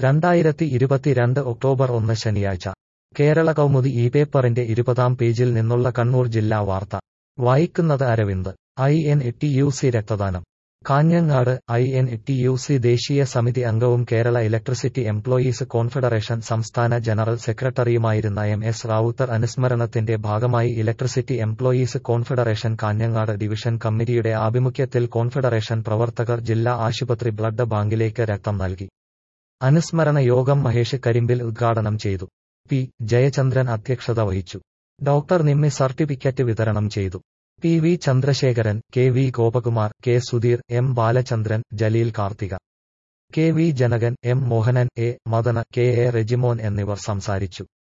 രണ്ടായിരത്തി ഇരുപത്തിരണ്ട് ഒക്ടോബർ ഒന്ന് ശനിയാഴ്ച കേരള കൗമുദി ഈ പേപ്പറിന്റെ ഇരുപതാം പേജിൽ നിന്നുള്ള കണ്ണൂർ ജില്ലാ വാർത്ത വായിക്കുന്നത് Aravind I N T U C രക്തദാനം Kanhangad I N T U C ദേശീയ സമിതി അംഗവും കേരള ഇലക്ട്രിസിറ്റി എംപ്ലോയീസ് കോൺഫെഡറേഷൻ സംസ്ഥാന ജനറൽ സെക്രട്ടറിയുമായിരുന്ന എം എസ് റാവുത്തർ അനുസ്മരണത്തിന്റെ ഭാഗമായി electricity employees confederation Kanhangad division കമ്മിറ്റിയുടെ ആഭിമുഖ്യത്തിൽ കോൺഫെഡറേഷൻ പ്രവർത്തകർ ജില്ലാ ആശുപത്രി ബ്ലഡ് ബാങ്കിലേക്ക് രക്തം നൽകി അനുസ്മരണ യോഗം മഹേഷ് കരിമ്പിൽ ഉദ്ഘാടനം ചെയ്തു പി ജയചന്ദ്രൻ അധ്യക്ഷത വഹിച്ചു ഡോക്ടർ നിമ്മി സർട്ടിഫിക്കറ്റ് വിതരണം ചെയ്തു P V Chandrasekharan K V Gopakumar K Sudheer M Balachandran Jaleel Karthika K V Janakan M Mohanan A Madana K A Rejimon എന്നിവർ സംസാരിച്ചു